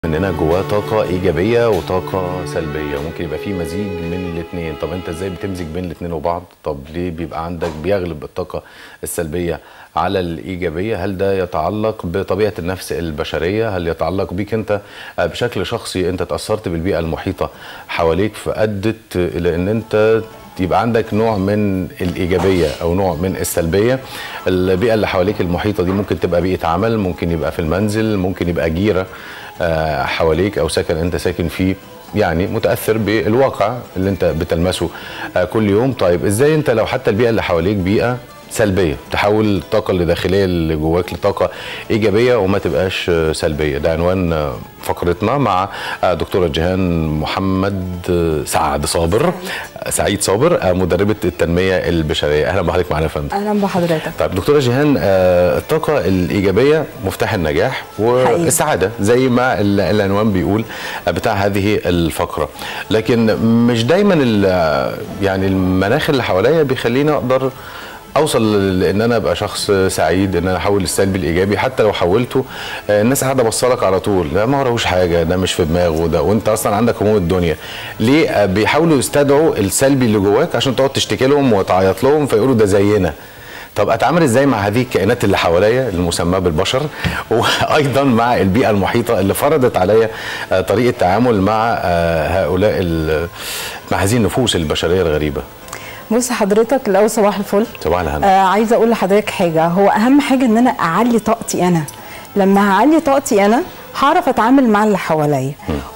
مننا جواه طاقة إيجابية وطاقة سلبية ممكن يبقى في مزيج من الاتنين طب أنت إزاي بتمزج بين الاتنين وبعض طب ليه بيبقى عندك بيغلب الطاقة السلبية على الإيجابية هل ده يتعلق بطبيعة النفس البشرية هل يتعلق بيك أنت بشكل شخصي أنت تأثرت بالبيئة المحيطة حواليك فأدت إلى أن أنت يبقى عندك نوع من الايجابيه او نوع من السلبيه البيئه اللي حواليك المحيطه دي ممكن تبقى بيئه عمل ممكن يبقى في المنزل ممكن يبقى جيره آه، حواليك او سكن انت ساكن فيه يعني متاثر بالواقع اللي انت بتلمسه آه، كل يوم طيب ازاي انت لو حتى البيئه اللي حواليك بيئه سلبيه تحول الطاقه اللي داخليه اللي جواك لطاقه ايجابيه وما تبقاش آه، سلبيه ده عنوان آه، فقرتنا مع آه، دكتوره جيهان محمد آه، سعد صابر آه، سعيد صابر آه، مدربه التنميه البشريه اهلا بحضرتك معانا يا فندم اهلا بحضرتك طيب دكتوره جيهان آه، الطاقة الإيجابية مفتاح النجاح والسعادة زي ما ال- العنوان بيقول آه، بتاع هذه الفقرة لكن مش دايما ال- يعني المناخ اللي حواليا بيخليني أقدر اوصل لان انا ابقى شخص سعيد ان انا احول السلبي الايجابي حتى لو حولته آه، الناس قاعده بصلك على طول لا ما وراهوش حاجه ده مش في دماغه ده وانت اصلا عندك هموم الدنيا ليه آه، بيحاولوا يستدعوا السلبي اللي جواك عشان تقعد تشتكي لهم وتعيط لهم فيقولوا ده زينا طب اتعامل ازاي مع هذه الكائنات اللي حواليا المسماه بالبشر وايضا مع البيئه المحيطه اللي فرضت عليا آه، طريقه تعامل مع آه، هؤلاء ال- مع هذه النفوس البشريه الغريبه بص حضرتك الاول صباح الفل صباح الهنا آه عايزه اقول لحضرتك حاجه هو اهم حاجه ان انا اعلي طاقتي انا لما هعلي طاقتي انا هعرف اتعامل مع اللي حواليا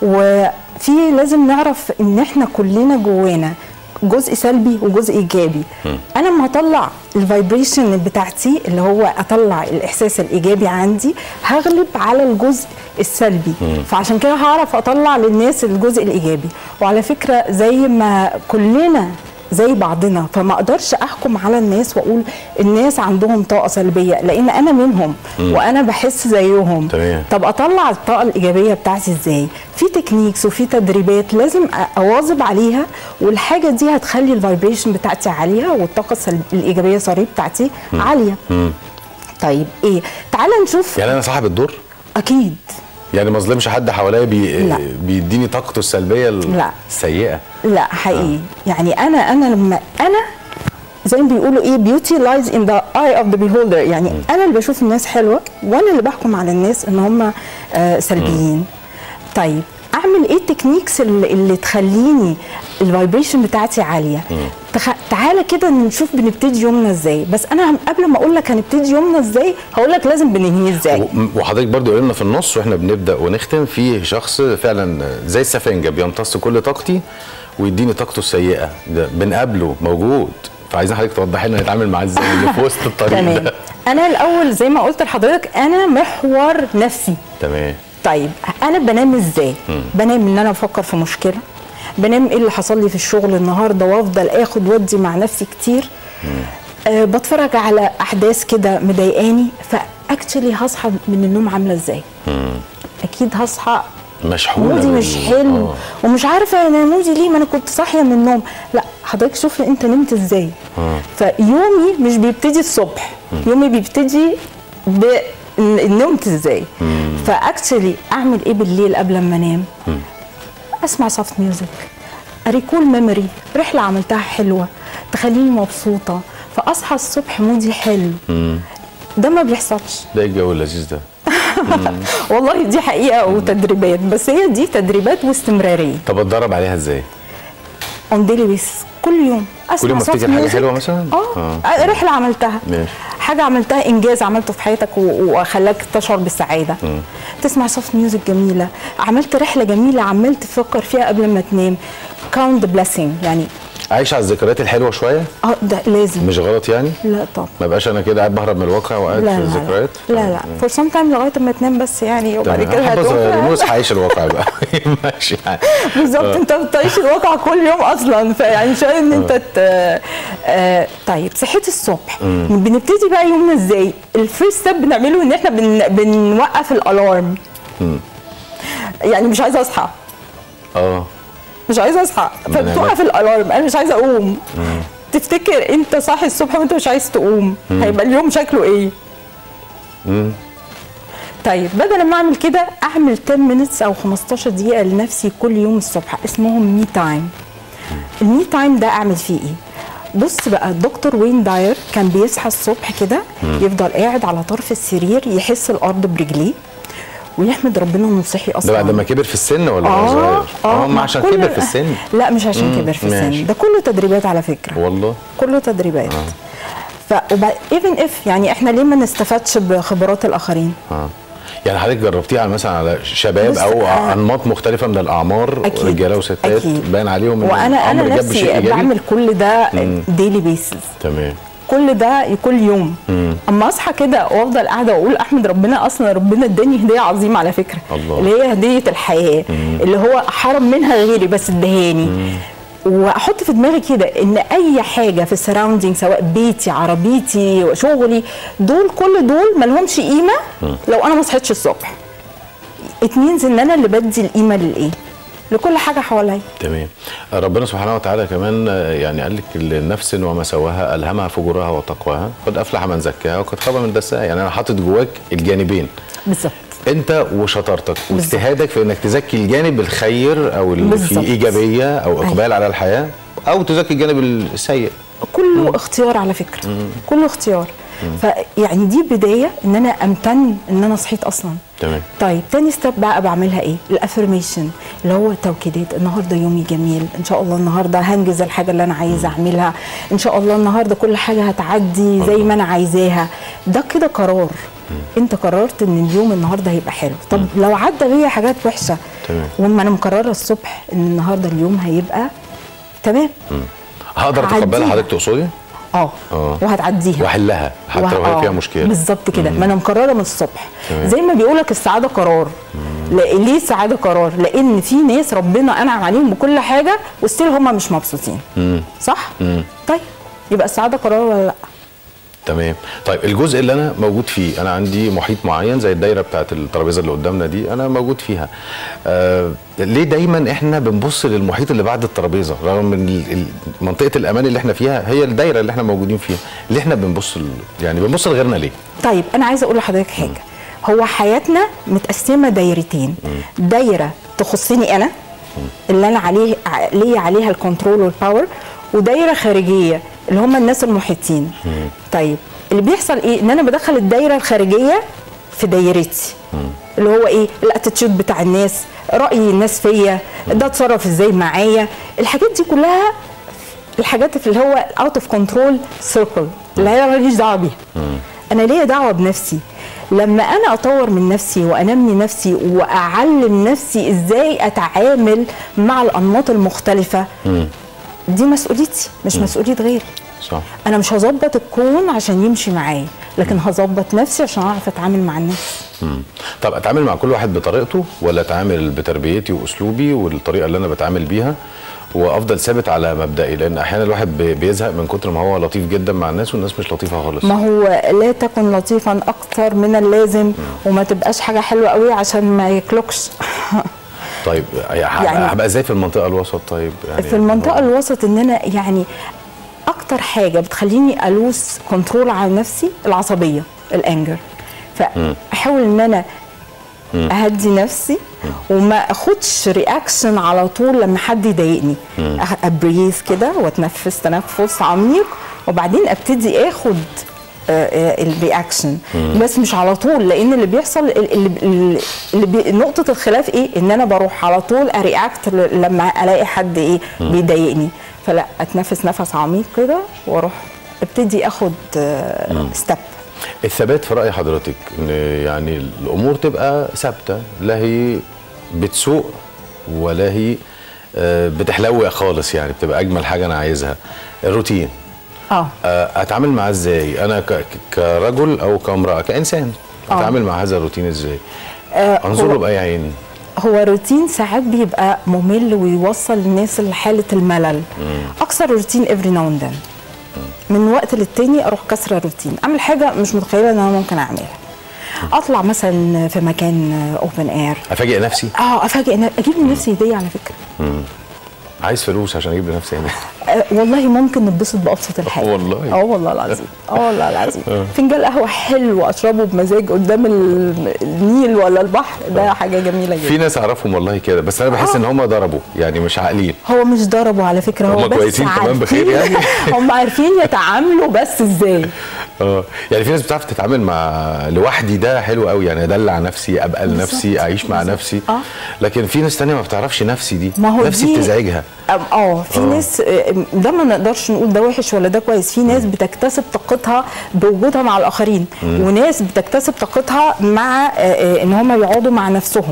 وفي لازم نعرف ان احنا كلنا جوانا جزء سلبي وجزء ايجابي انا لما اطلع الفايبريشن بتاعتي اللي هو اطلع الاحساس الايجابي عندي هغلب على الجزء السلبي فعشان كده هعرف اطلع للناس الجزء الايجابي وعلى فكره زي ما كلنا زي بعضنا فما اقدرش احكم على الناس واقول الناس عندهم طاقه سلبيه لان انا منهم وانا بحس زيهم تمام. طب اطلع الطاقه الايجابيه بتاعتي ازاي في تكنيكس وفي تدريبات لازم أ- اواظب عليها والحاجه دي هتخلي الفايبريشن بتاعتي عاليه والطاقه السلب... الايجابيه سوري بتاعتي عاليه طيب ايه تعال نشوف يعني انا صاحب الدور اكيد يعني ما اظلمش حد حواليا بي... لا. بيديني طاقته السلبيه لا. السيئه لا حقيقي يعني انا انا لما انا زي ما بيقولوا ايه beauty lies in the eye of the beholder يعني انا اللي بشوف الناس حلوه وانا اللي بحكم على الناس ان هم آه سلبيين طيب اعمل ايه التكنيكس اللي, اللي تخليني الفايبريشن بتاعتي عاليه تخ... تعالى كده نشوف بنبتدي يومنا ازاي بس انا قبل ما اقول لك هنبتدي يومنا ازاي هقول لك لازم بننهيه ازاي و- وحضرتك برضو قلنا في النص واحنا بنبدا ونختم في شخص فعلا زي السفنجه بيمتص كل طاقتي ويديني طاقته السيئه ده بنقابله موجود فعايزين حضرتك توضحي لنا نتعامل معاه ازاي اللي في وسط الطريق تمام ده انا الاول زي ما قلت لحضرتك انا محور نفسي تمام طيب انا بنام ازاي بنام ان انا بفكر في مشكله بنام ايه اللي حصل لي في الشغل النهارده وافضل اخد ودي مع نفسي كتير أه بتفرج على احداث كده مضايقاني فاكشلي هصحى من النوم عامله ازاي اكيد هصحى مشحونه مودي بال- مش حلو آه. ومش عارفه انا مودي ليه ما انا كنت صاحيه من النوم لا حضرتك شوف انت نمت ازاي فيومي مش بيبتدي الصبح يومي بيبتدي ب إن- نمت ازاي فاكشلي اعمل ايه بالليل قبل ما انام اسمع سوفت ميوزك ريكول ميموري رحله عملتها حلوه تخليني مبسوطه فاصحى الصبح مودي حلو ده ما بيحصلش ده إيه الجو اللذيذ ده والله دي حقيقه وتدريبات بس هي دي تدريبات واستمراريه طب اتدرب عليها ازاي اون ديلي بيس كل يوم اسمع كل يوم صوت افتكر حاجه ميوزك. حلوه مثلا اه آه، رحله عملتها ماشي. حاجه عملتها انجاز عملته في حياتك و- وخلاك تشعر بالسعاده تسمع صوت ميوزك جميله عملت رحله جميله عمال تفكر فيها قبل ما تنام كاونت ذا بليسنج يعني عايش على الذكريات الحلوه شويه اه ده لازم مش غلط يعني لا طبعا ما بقاش انا كده قاعد بهرب من الواقع وقاعد لا في لا الذكريات لا لا فور سم تايم لغايه ما تنام بس يعني وبعد تمام. كده حبة هتقوم صغيرين نص هعيش الواقع بقى ماشي يعني بالظبط انت بتعيش الواقع كل يوم اصلا فيعني شويه ان انت ت... آه طيب صحيت الصبح بنبتدي بقى يومنا ازاي الفيرست ستيب بنعمله ان احنا بن... بنوقف الالارم يعني مش عايزه اصحى اه مش عايزه اصحى بنعمل- فبتوقف الالارم انا مش عايزه اقوم تفتكر انت صاحي الصبح وانت مش عايز تقوم هيبقى اليوم شكله ايه طيب بدل ما اعمل كده اعمل 10 minutes او 15 دقيقه لنفسي كل يوم الصبح اسمهم مي تايم المي تايم ده اعمل فيه ايه بص بقى الدكتور وين داير كان بيصحى الصبح كده يفضل قاعد على طرف السرير يحس الارض برجليه ويحمد ربنا انه صحي ده اصلا بعد ما كبر في السن ولا وهو صغير؟ اه ما مع عشان كل- كبر في السن لا مش عشان مم، كبر في ماشي. السن ده كله تدريبات على فكره والله كله تدريبات ف ايفن اف يعني احنا ليه ما نستفادش بخبرات الاخرين اه يعني حضرتك جربتيه على مثلا على شباب بص، او آه. انماط مختلفه من الاعمار اكيد رجاله وستات أكيد. باين عليهم إن وانا انا الأمر جاب بشيء نفسي إيجابي؟ بعمل كل ده ديلي بيسز تمام كل ده كل يوم اما اصحى كده وافضل قاعده واقول احمد ربنا اصلا ربنا اداني هديه عظيمه على فكره الله. اللي هي هديه الحياه اللي هو حرم منها غيري بس ادهاني واحط في دماغي كده ان اي حاجه في السراوندينج سواء بيتي عربيتي شغلي دول كل دول ما لهمش قيمه لو انا ما صحيتش الصبح ات مينز ان انا اللي بدي القيمه للايه لكل حاجه حواليا تمام ربنا سبحانه وتعالى كمان آه، يعني قال لك النفس وما سواها الهمها فجورها وتقواها قد افلح من زكاها وقد خاب من دساها يعني انا حاطط جواك الجانبين بالظبط انت وشطارتك واجتهادك في انك تزكي الجانب الخير او اللي فيه بالظبط. ايجابيه او اقبال على الحياه او تزكي الجانب السيء كله اختيار على فكره كله اختيار فيعني دي بدايه ان انا امتن ان انا صحيت اصلا تمام طيب تاني ستيب بقى بعملها ايه الافرميشن اللي هو التوكيدات النهارده يومي جميل ان شاء الله النهارده هنجز الحاجه اللي انا عايزه اعملها ان شاء الله النهارده كل حاجه هتعدي زي ما انا عايزاها ده كده قرار انت قررت ان اليوم النهارده هيبقى حلو طب لو عدى بيا حاجات وحشه تمام. وما انا مقرره الصبح ان النهارده اليوم هيبقى تمام هقدر اتقبلها هعديها. حضرتك تقصدي اه آه. وهتعديها واحلها حتى وه- لو هي آه، فيها مشكله بالظبط كده ما انا مقرره من الصبح تمام. زي ما بيقولك السعاده قرار لا ليه السعاده قرار لان في ناس ربنا انعم عليهم بكل حاجه وستيل هم مش مبسوطين صح طيب يبقى السعاده قرار ولا لا تمام طيب الجزء اللي انا موجود فيه انا عندي محيط معين زي الدايره بتاعت الترابيزه اللي قدامنا دي انا موجود فيها آه ليه دايما احنا بنبص للمحيط اللي بعد الترابيزه رغم ان ال- ال- منطقه الامان اللي احنا فيها هي الدايره اللي احنا موجودين فيها ليه احنا بنبص ل- يعني بنبص لغيرنا ليه طيب انا عايزه اقول لحضرتك حاجه هو حياتنا متقسمه دايرتين دايره تخصني انا اللي انا عليه ع- ليا عليها الكنترول والباور ودايره خارجيه اللي هم الناس المحيطين طيب اللي بيحصل ايه ان انا بدخل الدايره الخارجيه في دايرتي اللي هو ايه الاتيتيود بتاع الناس راي الناس فيا ده اتصرف ازاي معايا الحاجات دي كلها الحاجات في اللي هو اوت اوف كنترول سيركل اللي هي ماليش دعوه بيها انا ليا دعوه بنفسي لما انا اطور من نفسي وانمي نفسي واعلم نفسي ازاي اتعامل مع الانماط المختلفه دي مسؤوليتي مش مسؤوليه غيري صح انا مش هظبط الكون عشان يمشي معايا لكن هظبط نفسي عشان اعرف اتعامل مع الناس مم. طب اتعامل مع كل واحد بطريقته ولا اتعامل بتربيتي واسلوبي والطريقه اللي انا بتعامل بيها وافضل ثابت على مبدئي لان احيانا الواحد بي- بيزهق من كتر ما هو لطيف جدا مع الناس والناس مش لطيفه خالص ما هو لا تكن لطيفا اكثر من اللازم وما تبقاش حاجه حلوه قوي عشان ما يكلكش طيب يعني يعني- هبقى ازاي في المنطقه الوسط طيب يعني في المنطقه الوسط ان انا يعني اكتر حاجه بتخليني الوس كنترول على نفسي العصبيه الانجر فاحاول ان انا اهدي نفسي وما اخدش رياكشن على طول لما حد يضايقني ابريز كده واتنفس تنفس عميق وبعدين ابتدي اخد الرياكشن بس مش على طول لان اللي بيحصل ال- اللي, اللي اللي بي نقطه الخلاف ايه ان انا بروح على طول ارياكت ل- لما الاقي حد ايه بيضايقني فلا اتنفس نفس عميق كده واروح ابتدي اخد ستيب الثبات في راي حضرتك ان يعني الامور تبقى ثابته لا هي بتسوق ولا هي آه، بتحلو خالص يعني بتبقى اجمل حاجه انا عايزها الروتين اه آه، اتعامل معاه ازاي انا ك- ك- كرجل او كامراه كانسان آه. اتعامل مع هذا الروتين ازاي آه، انظر هو- له باي عين هو روتين ساعات بيبقى ممل ويوصل الناس لحاله الملل اكسر روتين افري ناو اند من وقت للتاني اروح كسر روتين اعمل حاجه مش متخيله ان انا ممكن اعملها اطلع مثلا في مكان اوبن اير افاجئ نفسي اه افاجئ إن- اجيب لنفسي هديه على فكره عايز فلوس عشان اجيب لنفسي هنا آه، والله ممكن نتبسط بابسط الحاجات والله؟ اه والله العظيم اه والله العظيم فنجان قهوه حلو اشربه بمزاج قدام ال- النيل ولا البحر ده حاجه جميله جدا في ناس اعرفهم والله كده بس انا بحس آه. ان هم ضربوا يعني مش عاقلين هو مش ضربوا على فكره هو هما بس كويسين كمان بخير عارفين- يعني؟ هم عارفين يتعاملوا بس ازاي اه يعني في ناس بتعرف تتعامل مع لوحدي ده حلو قوي يعني ادلع نفسي ابقى لنفسي بالظبط، اعيش مع بالظبط. نفسي آه. لكن في ناس تانية ما بتعرفش نفسي دي ما هو نفسي دي- بتزعجها أم- اه في ناس آه، ده ما نقدرش نقول ده وحش ولا ده كويس في ناس بتكتسب طاقتها بوجودها مع الاخرين وناس بتكتسب طاقتها مع آه، آه، ان هم يقعدوا مع نفسهم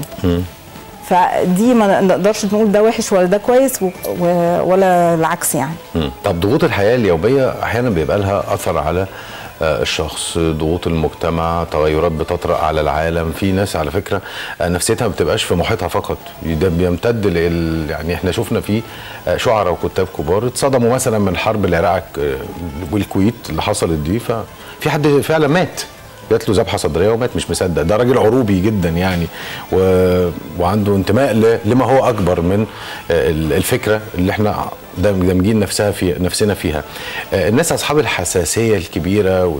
فدي ما نقدرش نقول ده وحش ولا ده كويس و- و- ولا العكس يعني مم. طب ضغوط الحياه اليوميه احيانا بيبقى لها اثر على آه، الشخص ضغوط المجتمع تغيرات بتطرأ على العالم في ناس على فكره آه، نفسيتها ما بتبقاش في محيطها فقط ده بيمتد لل يعني احنا شفنا في آه، شعراء وكتاب كبار اتصدموا مثلا من حرب العراق آه، والكويت اللي حصلت دي ففي حد فعلا مات جات له ذبحه صدريه ومات مش مصدق ده راجل عروبي جدا يعني و... وعنده انتماء ل... لما هو اكبر من آه، ال- الفكره اللي احنا دام- دامجين نفسها في نفسنا فيها آه، الناس اصحاب الحساسيه الكبيره وال...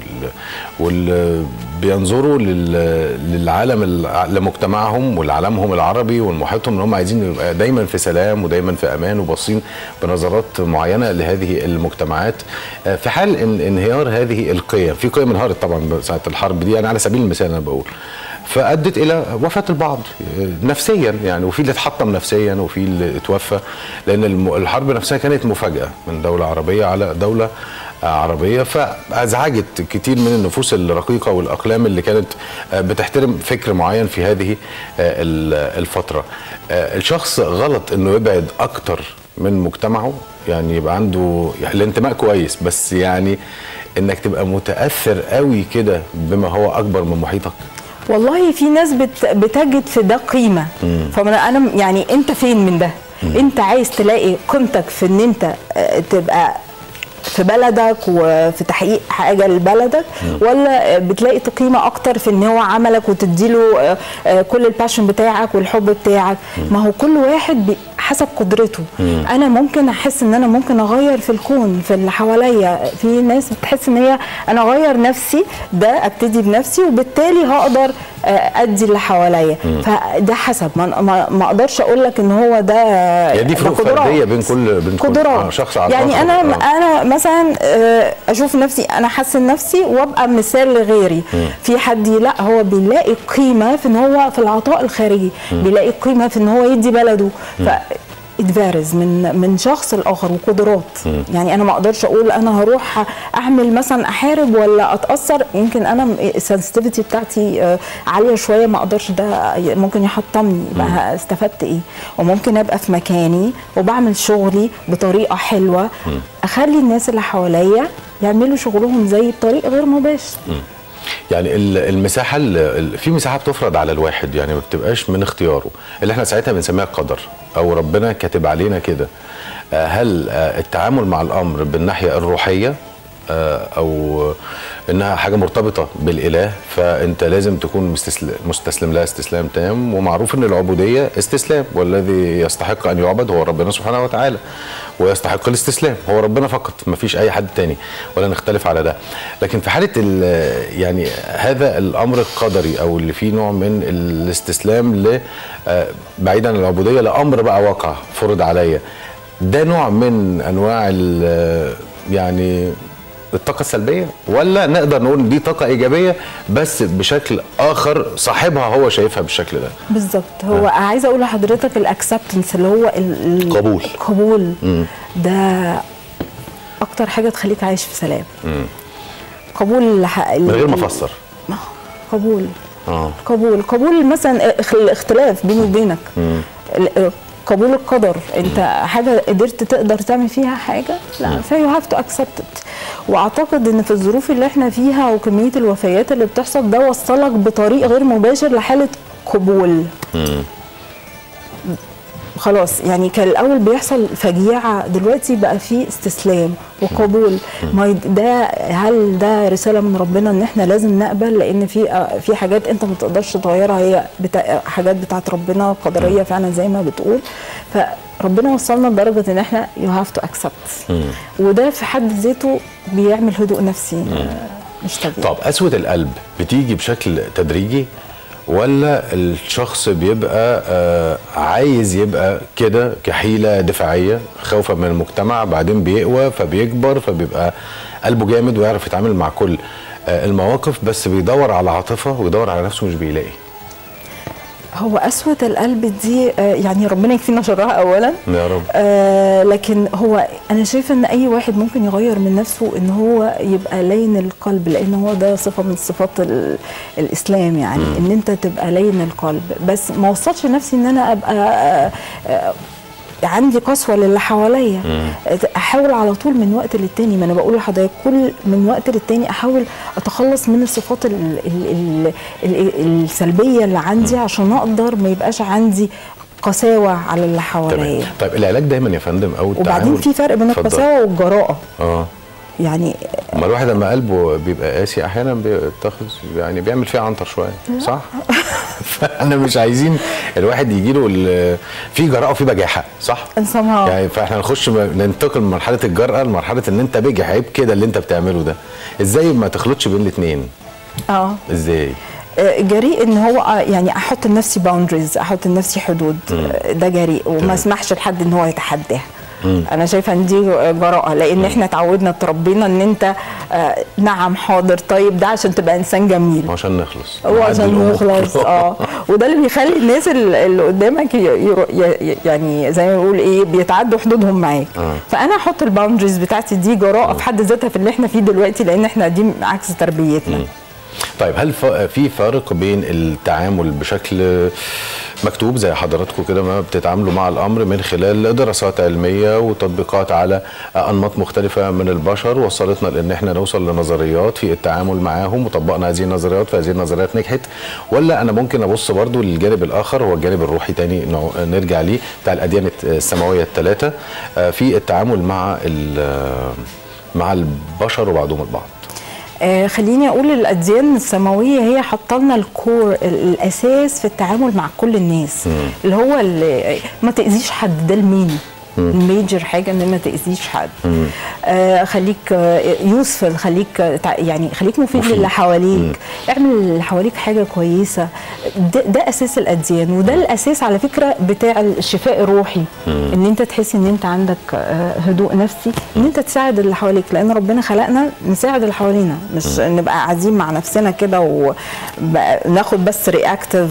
وال... بينظروا لل... للعالم الع- لمجتمعهم ولعالمهم العربي والمحيطهم ان هم عايزين يبقى دايما في سلام ودايما في امان وباصين بنظرات معينه لهذه المجتمعات آه، في حال ان انهيار هذه القيم في قيم انهارت طبعا ساعه الحرب دي يعني على سبيل المثال انا بقول فادت الى وفاه البعض آه، نفسيا يعني وفي اللي اتحطم نفسيا وفي اللي اتوفى لان الم- الحرب نفسها كانت مفاجاه من دوله عربيه على دوله آه، عربيه فازعجت كتير من النفوس الرقيقه والاقلام اللي كانت آه، بتحترم فكر معين في هذه آه، ال- الفتره آه، الشخص غلط انه يبعد اكتر من مجتمعه يعني يبقى عنده يعني الانتماء كويس بس يعني انك تبقى متاثر قوي كده بما هو اكبر من محيطك والله في ناس بت بتجد في ده قيمه فانا انا يعني انت فين من ده انت عايز تلاقي قيمتك في ان انت آه، تبقى في بلدك وفي تحقيق حاجه لبلدك ولا آه، بتلاقي قيمه اكتر في ان هو عملك وتديله آه، آه، كل الباشن بتاعك والحب بتاعك ما هو كل واحد بي- حسب قدرته انا ممكن احس ان انا ممكن اغير في الكون في اللي حواليا في ناس بتحس ان هي انا اغير نفسي ده ابتدي بنفسي وبالتالي هقدر آه، ادي اللي حواليا فده حسب ما ما ما اقدرش اقول لك ان هو ده يعني دي ده فروق قدرات. فرديه بين كل بين كل قدرات آه، شخص على يعني الآخر. انا آه. انا مثلا آه، اشوف نفسي انا احسن نفسي وابقى مثال لغيري في حد لا هو بيلاقي قيمه في ان هو في العطاء الخارجي بيلاقي قيمه في ان هو يدي بلده ف اتفارز من من شخص لاخر وقدرات يعني انا ما اقدرش اقول انا هروح اعمل مثلا احارب ولا اتاثر يمكن انا السنسيتيفيتي بتاعتي آه، عاليه شويه ما اقدرش ده ممكن يحطمني يبقى استفدت ايه وممكن ابقى في مكاني وبعمل شغلي بطريقه حلوه اخلي الناس اللي حواليا يعملوا شغلهم زي بطريق غير مباشر يعني ال- المساحه ال- ال- في مساحه بتفرض على الواحد يعني ما بتبقاش من اختياره اللي احنا ساعتها بنسميها القدر او ربنا كاتب علينا كده آه، هل آه، التعامل مع الامر بالناحيه الروحيه آه، او انها حاجه مرتبطه بالاله فانت لازم تكون مستسلم, مستسلم لها استسلام تام ومعروف ان العبوديه استسلام والذي يستحق ان يعبد هو ربنا سبحانه وتعالى ويستحق الاستسلام هو ربنا فقط ما فيش اي حد تاني ولا نختلف على ده لكن في حاله ال- يعني هذا الامر القدري او اللي فيه نوع من الاستسلام ل آه، بعيدا عن العبوديه لامر بقى واقع فرض عليا ده نوع من انواع ال- يعني الطاقة السلبية ولا نقدر نقول إن دي طاقة إيجابية بس بشكل آخر صاحبها هو شايفها بالشكل ده بالظبط هو عايزه اقول لحضرتك الاكسبتنس اللي هو ال- ال- قبول. القبول ده اكتر حاجه تخليك عايش في سلام قبول الح- من غير ما أفسر قبول اه قبول قبول مثلا اخ- الاختلاف بيني وبينك ال- قبول القدر انت حاجه قدرت تقدر تعمل فيها حاجه لا فيو هاف تو اكسبت واعتقد ان في الظروف اللي احنا فيها وكميه الوفيات اللي بتحصل ده وصلك بطريق غير مباشر لحاله قبول خلاص يعني كان الاول بيحصل فجيعه دلوقتي بقى في استسلام وقبول ما يد- ده هل ده رساله من ربنا ان احنا لازم نقبل لان في في حاجات انت ما تقدرش تغيرها هي بتا حاجات بتاعت ربنا قدريه فعلا زي ما بتقول ف ربنا وصلنا لدرجه ان احنا يو هاف تو اكسبت وده في حد ذاته بيعمل هدوء نفسي آه، مش طبيعي طب قسوه القلب بتيجي بشكل تدريجي ولا الشخص بيبقى آه عايز يبقى كده كحيله دفاعيه خوفا من المجتمع بعدين بيقوى فبيكبر فبيبقى قلبه جامد ويعرف يتعامل مع كل آه المواقف بس بيدور على عاطفه ويدور على نفسه مش بيلاقي هو قسوة القلب دي آه، يعني ربنا يكفينا شرها أولا يا رب آه لكن هو أنا شايفة إن أي واحد ممكن يغير من نفسه إن هو يبقى لين القلب لأن هو ده صفة من صفات ال- الإسلام يعني إن أنت تبقى لين القلب بس ما وصلش نفسي إن أنا أبقى آه آه عندي قسوه للي حواليا احاول على طول من وقت للتاني ما انا بقول لحضرتك كل من وقت للتاني احاول اتخلص من الصفات ال ال ال ال السلبيه اللي عندي عشان اقدر ما يبقاش عندي قساوه على اللي تمام حواليا طيب العلاج دايما يا فندم او التعامل وبعدين في فرق بين اتفضل. القساوه والجراءه اه يعني اما الواحد لما قلبه بيبقى قاسي احيانا بيتخذ يعني بيعمل فيها عنتر شويه صح؟ فاحنا مش عايزين الواحد يجي له في جراءه وفي بجاحه صح؟ somehow. يعني فاحنا نخش م- ننتقل من مرحله الجرأه لمرحله ان انت بجح عيب كده اللي انت بتعمله ده ازاي ما تخلطش بين الاثنين؟ اه ازاي؟ آه، جريء ان هو آه، يعني احط لنفسي باوندريز احط لنفسي حدود آه، ده جريء وما تمام. اسمحش لحد ان هو يتحداها انا شايفه ان دي جراءه لان احنا اتعودنا اتربينا ان انت آه، نعم حاضر طيب ده عشان تبقى انسان جميل عشان نخلص هو نعدي عشان الأمور. نخلص اه وده اللي بيخلي الناس ال- اللي قدامك ي- يرو- ي- ي- يعني زي ما بنقول ايه بيتعدوا حدودهم معاك آه. فانا احط الباوندريز بتاعتي دي جراءه في حد ذاتها في اللي احنا فيه دلوقتي لان احنا دي عكس تربيتنا طيب هل ف- في فارق بين التعامل بشكل مكتوب زي حضراتكم كده ما بتتعاملوا مع الامر من خلال دراسات علميه وتطبيقات على انماط مختلفه من البشر وصلتنا لان احنا نوصل لنظريات في التعامل معاهم وطبقنا هذه النظريات فهذه النظريات نجحت ولا انا ممكن ابص برضو للجانب الاخر هو الجانب الروحي تاني نوع- نرجع ليه بتاع الاديان السماويه الثلاثه في التعامل مع ال- مع البشر وبعضهم البعض آه خليني اقول الاديان السماويه هي حاطه لنا الكور ال- الاساس في التعامل مع كل الناس اللي هو اللي ما تاذيش حد ده المين الميجر حاجه ان ما تاذيش حد آه خليك يوسفل خليك آه، تع- يعني خليك مفيد, مفيد. للي حواليك اعمل اللي حواليك حاجه كويسه ده, ده اساس الاديان وده الاساس على فكره بتاع الشفاء الروحي ان انت تحس ان انت عندك آه، هدوء نفسي ان انت تساعد اللي حواليك لان ربنا خلقنا نساعد اللي حوالينا مش نبقى قاعدين مع نفسنا كده وناخد بس رياكتيف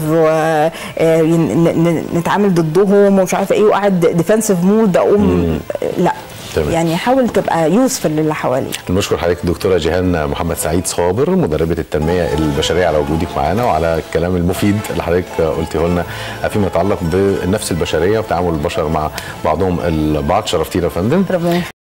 ونتعامل ضدهم ومش عارفه ايه وقاعد ديفensive مود اقوم لا تمام. يعني حاول تبقى يوسفل للي حواليك نشكر حضرتك دكتوره جيهان محمد سعيد صابر مدربه التنميه البشريه على وجودك معانا وعلى الكلام المفيد اللي حضرتك قلتيه لنا فيما يتعلق بالنفس البشريه وتعامل البشر مع بعضهم البعض شرفتينا يا فندم ربنا